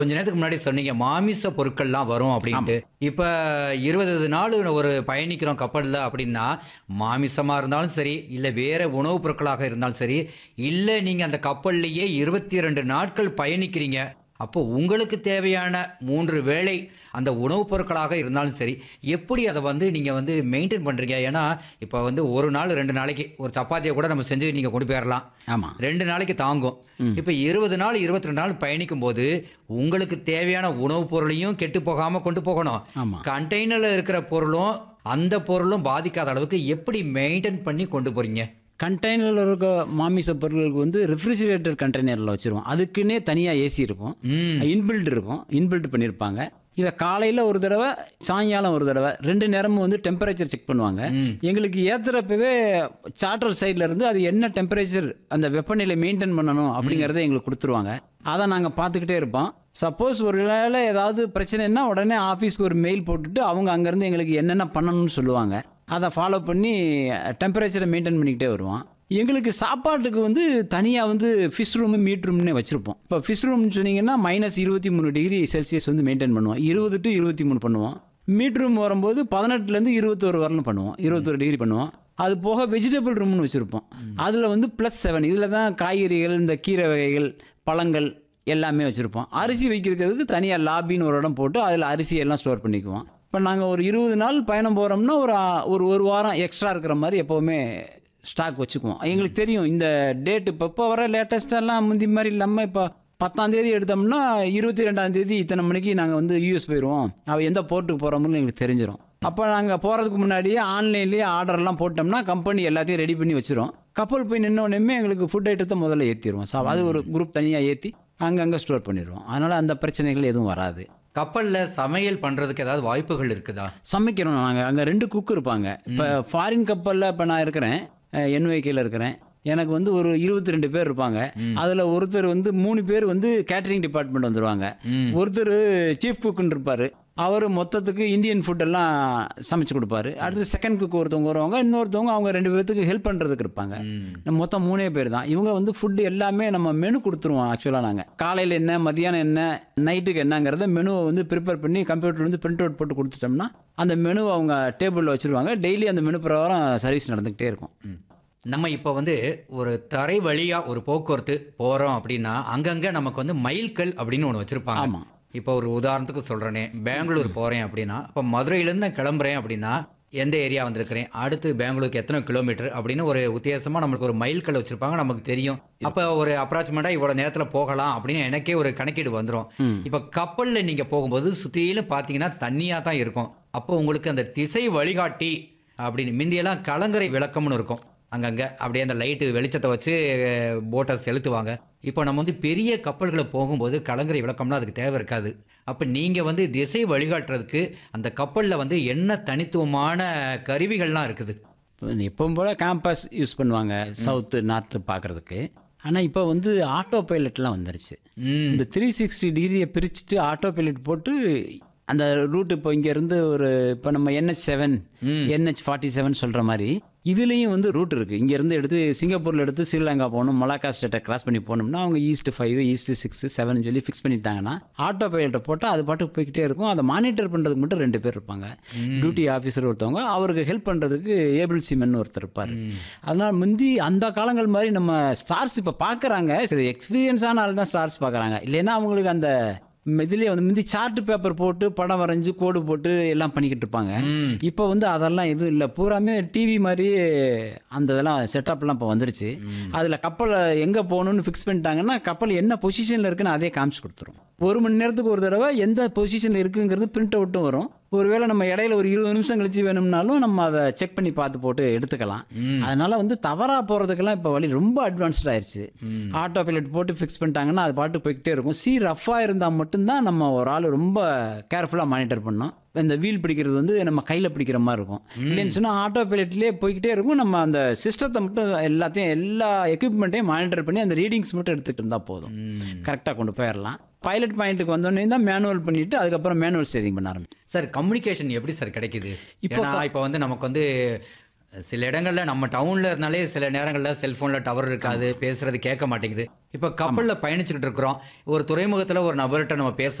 கொஞ்ச நேரத்துக்கு முன்னாடி சொன்னீங்க மாமிச பொருட்கள்லாம் வரும் அப்படின்ட்டு இப்ப இருபது நாள் ஒரு பயணிக்கிறோம் கப்பல்ல அப்படின்னா மாமிசமா இருந்தாலும் சரி இல்ல வேற உணவுப் பொருட்களாக இருந்தாலும் சரி இல்ல நீங்க அந்த கப்பல்லையே இருபத்தி ரெண்டு நாட்கள் பயணிக்கிறீங்க அப்போ உங்களுக்கு தேவையான மூன்று வேளை அந்த உணவுப் பொருட்களாக இருந்தாலும் சரி எப்படி அதை வந்து நீங்கள் வந்து மெயின்டைன் பண்ணுறீங்க ஏன்னா இப்போ வந்து ஒரு நாள் ரெண்டு நாளைக்கு ஒரு சப்பாத்தியை கூட நம்ம செஞ்சு நீங்கள் கொண்டு போயிடலாம் ஆமாம் ரெண்டு நாளைக்கு தாங்கும் இப்போ இருபது நாள் இருபத்தி ரெண்டு நாள் பயணிக்கும் போது உங்களுக்கு தேவையான உணவுப் பொருளையும் கெட்டு போகாம கொண்டு போகணும் ஆமாம் கண்டெய்னர்ல இருக்கிற பொருளும் அந்த பொருளும் பாதிக்காத அளவுக்கு எப்படி மெயின்டைன் பண்ணி கொண்டு போறீங்க கண்டெய்னரில் இருக்க மாமிச பொருட்களுக்கு வந்து ரெஃப்ரிஜிரேட்டர் கண்டெய்னரில் வச்சுருவோம் அதுக்குன்னே தனியாக ஏசி இருக்கும் ம் இன்பில்ட் இருக்கும் இன்பில்ட் பண்ணியிருப்பாங்க இதை காலையில் ஒரு தடவை சாயங்காலம் ஒரு தடவை ரெண்டு நேரமும் வந்து டெம்பரேச்சர் செக் பண்ணுவாங்க ம். எங்களுக்கு ஏற்றுறப்பவே சார்ட்டர் சைடில் இருந்து அது என்ன டெம்பரேச்சர் அந்த வெப்பநிலை மெயின்டைன் பண்ணணும் அப்படிங்கிறத எங்களுக்கு கொடுத்துருவாங்க அதை நாங்கள் பார்த்துக்கிட்டே இருப்போம் சப்போஸ் ஒரு வேளை ஏதாவது பிரச்சனைன்னா உடனே ஆஃபீஸ்க்கு ஒரு மெயில் போட்டுட்டு அவங்க அங்கேருந்து எங்களுக்கு என்னென்ன பண்ணணும்னு சொல்லுவாங்க அதை ஃபாலோ பண்ணி டெம்பரேச்சரை மெயின்டைன் பண்ணிக்கிட்டே வருவோம் எங்களுக்கு சாப்பாட்டுக்கு வந்து தனியாக வந்து ஃபிஷ் ரூமு மீட் ரூம்னே வச்சுருப்போம் இப்போ ஃபிஷ் ரூம்னு சொன்னீங்கன்னா மைனஸ் இருபத்தி மூணு டிகிரி செல்சியஸ் வந்து மெயின்டைன் பண்ணுவோம் இருபது டு இருபத்தி மூணு பண்ணுவோம் மீட் ரூம் வரும்போது பதினெட்டுலேருந்து இருபத்தோரு வரலும் பண்ணுவோம் இருபத்தொரு டிகிரி பண்ணுவோம் அது போக வெஜிடபிள் ரூம்னு வச்சுருப்போம் அதில் வந்து ப்ளஸ் செவன் இதில் தான் காய்கறிகள் இந்த கீரை வகைகள் பழங்கள் எல்லாமே வச்சுருப்போம் அரிசி வைக்கிறதுக்கு தனியாக லாபின்னு ஒரு இடம் போட்டு அதில் அரிசி எல்லாம் ஸ்டோர் பண்ணிக்குவோம் இப்போ நாங்கள் ஒரு இருபது நாள் பயணம் போகிறோம்னா ஒரு ஆ- ஒரு ஒரு வாரம் எக்ஸ்ட்ரா இருக்கிற மாதிரி எப்போவுமே ஸ்டாக் வச்சுக்குவோம் எங்களுக்கு தெரியும் இந்த டேட் இப்போ இப்போ வர லேட்டஸ்டெல்லாம் முந்தி மாதிரி இல்லாமல் இப்போ பத்தாம் தேதி எடுத்தோம்னா இருபத்தி ரெண்டாம் தேதி இத்தனை மணிக்கு நாங்கள் வந்து யூஎஸ் போயிடுவோம் அவள் எந்த போர்ட்டுக்கு போகிறோம்னு எங்களுக்கு தெரிஞ்சிடும் அப்போ நாங்கள் போகிறதுக்கு முன்னாடியே ஆன்லைன்லேயே ஆர்டர்லாம் போட்டோம்னா கம்பெனி எல்லாத்தையும் ரெடி பண்ணி வச்சிரும் கப்பல் போய் நின்ன உடனே எங்களுக்கு ஃபுட் ஐட்டத்தை முதல்ல ஏற்றிடுவோம் ஸோ அது ஒரு குரூப் தனியாக ஏற்றி அங்கங்கே ஸ்டோர் பண்ணிடுவோம் அதனால் அந்த பிரச்சனைகள் எதுவும் வராது கப்பல்ல சமையல் பண்றதுக்கு ஏதாவது வாய்ப்புகள் இருக்குதா சமைக்கிறோம் நாங்கள் அங்கே ரெண்டு குக் இருப்பாங்க இப்போ ஃபாரின் கப்பலில் இப்போ நான் இருக்கிறேன் என்ஒய்கேல இருக்கிறேன் எனக்கு வந்து ஒரு இருபத்தி ரெண்டு பேர் இருப்பாங்க அதில் ஒருத்தர் வந்து மூணு பேர் வந்து கேட்டரிங் டிபார்ட்மெண்ட் வந்துருவாங்க ம். ஒருத்தர் சீஃப் குக்குன்னு இருப்பார் அவர் மொத்தத்துக்கு இந்தியன் ஃபுட்டெல்லாம் சமைச்சு கொடுப்பாரு அடுத்து செகண்ட் குக் ஒருத்தவங்க வருவாங்க இன்னொருத்தவங்க அவங்க ரெண்டு பேர்த்துக்கு ஹெல்ப் பண்ணுறதுக்கு இருப்பாங்க ம். நம்ம மொத்தம் மூணே பேர் தான் இவங்க வந்து ஃபுட்டு எல்லாமே நம்ம மெனு கொடுத்துருவோம் ஆக்சுவலாக நாங்கள் காலையில் என்ன மதியானம் என்ன நைட்டுக்கு என்னங்கிறத மெனுவை வந்து ப்ரிப்பேர் பண்ணி கம்ப்யூட்டர் வந்து பிரிண்ட் அவுட் போட்டு கொடுத்துட்டோம்னா அந்த மெனுவை அவங்க டேபிளில் வச்சுருவாங்க டெய்லி அந்த மெனு பிரகாரம் சர்வீஸ் நடந்துக்கிட்டே இருக்கும் ம். நம்ம இப்போ வந்து ஒரு தரை வழியா ஒரு போக்குவரத்து போறோம் அப்படின்னா அங்கங்க நமக்கு வந்து மைல்கல் அப்படின்னு ஒன்று வச்சிருப்பாங்க ஆமாம் இப்போ ஒரு உதாரணத்துக்கு சொல்றேனே பெங்களூர் போறேன் அப்படின்னா இப்போ மதுரையிலேருந்து நான் கிளம்புறேன் அப்படின்னா எந்த ஏரியா வந்திருக்கிறேன் அடுத்து பெங்களூருக்கு எத்தனை கிலோமீட்டர் அப்படின்னு ஒரு வித்தியாசமா நம்மளுக்கு ஒரு மைல்கல் வச்சிருப்பாங்க நமக்கு தெரியும் அப்போ ஒரு அப்ராக்சிமேட்டா இவ்வளவு நேரத்துல போகலாம் அப்படின்னு எனக்கே ஒரு கணக்கீடு வந்துடும் ம். இப்போ கப்பல்ல நீங்க போகும்போது சுத்தியிலும் பார்த்தீங்கன்னா தண்ணியா தான் இருக்கும் அப்போ உங்களுக்கு அந்த திசை வழிகாட்டி அப்படின்னு முந்தியெல்லாம் கலங்கரை விளக்கம்னு இருக்கும் அங்கங்க அப்படியே அந்த லைட்டு வெளிச்சத்தை வச்சு போட்டை செலுத்துவாங்க இப்போ நம்ம வந்து பெரிய கப்பல்களை போகும்போது கலங்கரை விளக்கம்னா அதுக்கு தேவை இருக்காது அப்போ நீங்கள் வந்து திசை வழிகாட்டுறதுக்கு அந்த கப்பலில் வந்து என்ன தனித்துவமான கருவிகள்லாம் இருக்குது எப்பவும் போல் கேம்பஸ் யூஸ் பண்ணுவாங்க சவுத்து நார்த்து பார்க்குறதுக்கு ஆனால் இப்போ வந்து ஆட்டோ பைலட்லாம் வந்துருச்சு ம் இந்த த்ரீ சிக்ஸ்டி டிகிரியை பிரிச்சுட்டு ஆட்டோ பைலட் போட்டு அந்த ரூட் இப்போ இங்கேருந்து ஒரு இப்போ நம்ம என்ஹெச் செவன் ம். என்ஹெச் ஃபார்ட்டி செவன் சொல்கிற மாதிரி இதுலேயும் வந்து ரூட் இருக்குது இங்கேருந்து எடுத்து சிங்கப்பூரில் எடுத்து ஸ்ரீலங்கா போகணும் மலாக்கா ஸ்டேட்டை கிராஸ் பண்ணி போகணும்னா அவங்க east five east six seven சொல்லி ஃபிக்ஸ் பண்ணிட்டாங்கன்னா ஆட்டோ பைலட்டை போட்டால் அது பாட்டுக்கு போய்கிட்டே இருக்கும் அதை மானிட்டர் பண்ணுறதுக்கு மட்டும் ரெண்டு பேர் இருப்பாங்க டியூட்டி ஆஃபீஸர் ஒருத்தவங்க அவருக்கு ஹெல்ப் பண்ணுறதுக்கு ஏபிள் சிமென் ஒருத்தர் இருப்பார் அதனால் முந்தி அந்த காலங்கள் மாதிரி நம்ம ஸ்டார்ஸ் இப்போ பார்க்குறாங்க சரி எக்ஸ்பீரியன்ஸான ஆள் தான் ஸ்டார்ஸ் பார்க்குறாங்க இல்லைன்னா அவங்களுக்கு அந்த இதுலேயே வந்து முந்தி சார்ட் பேப்பர் போட்டு படம் வரைஞ்சு கோடு போட்டு எல்லாம் பண்ணிக்கிட்டு இருப்பாங்க ம். இப்போ வந்து அதெல்லாம் எதுவும் இல்லை பூராமே டிவி மாதிரி அந்த இதெல்லாம் செட்டப்லாம் இப்போ வந்துருச்சு அதில் கப்பலை எங்கே போகணும்னு ஃபிக்ஸ் பண்ணிட்டாங்கன்னா கப்பல் என்ன பொசிஷனில் இருக்குன்னு அதே காமிச்சு கொடுத்துரும் ஒரு மணி நேரத்துக்கு ஒரு தடவை எந்த பொசிஷனில் இருக்குங்கிறது பிரிண்ட் அவுட்டும் வரும் ஒருவேளை நம்ம இடையில ஒரு இருபது நிமிஷம் கழிச்சு வேணும்னாலும் நம்ம அதை செக் பண்ணி பார்த்து போட்டு எடுத்துக்கலாம் ம். அதனால வந்து தவறா போகிறதுக்கெல்லாம் இப்போ வழி ரொம்ப அட்வான்ஸ்ட் ஆயிருச்சு ம். ஆட்டோ பைலட் போட்டு ஃபிக்ஸ் பண்ணிட்டாங்கன்னா அது பாட்டு போய்கிட்டே இருக்கும் சி ரஃபாக இருந்தால் மட்டும்தான் நம்ம ஒரு ஆள் ரொம்ப கேர்ஃபுல்லாக மானிட்டர் பண்ணோம் இந்த வீல் பிடிக்கிறது வந்து நம்ம கையில் பிடிக்கிற மாதிரி இருக்கும் இல்லைன்னு சொன்னால் ஆட்டோ பைலட்லேயே போய்கிட்டே இருக்கும் நம்ம அந்த சிஸ்டத்தை மட்டும் எல்லாத்தையும் எல்லா எக்யூப்மெண்ட்டையும் மானிட்டர் பண்ணி அந்த ரீடிங்ஸ் மட்டும் எடுத்துகிட்டு இருந்தால் போதும் ம். கரெக்டாக கொண்டு போயிடலாம் பைலட் பாயிண்ட்டுக்கு வந்தோடனே தான் மேனுவல் பண்ணிவிட்டு அதுக்கப்புறம் மேனுவல் ஸ்டேரிங் பண்ண ஆரம்பிக்கும் சார் கம்யூனிகேஷன் எப்படி சார் கிடைக்குது இப்போ ஏன்னா இப்போ வந்து நமக்கு வந்து சில இடங்கள்ல நம்ம டவுன்ல இருந்தாலே சில நேரங்கள்ல செல்போன்ல டவர் இருக்காது பேசுறது கேட்க மாட்டேங்குது இப்போ கப்பலில் பயணிச்சுக்கிட்டு இருக்கிறோம் ஒரு துறைமுகத்தில் ஒரு நபர்கிட்ட நம்ம பேச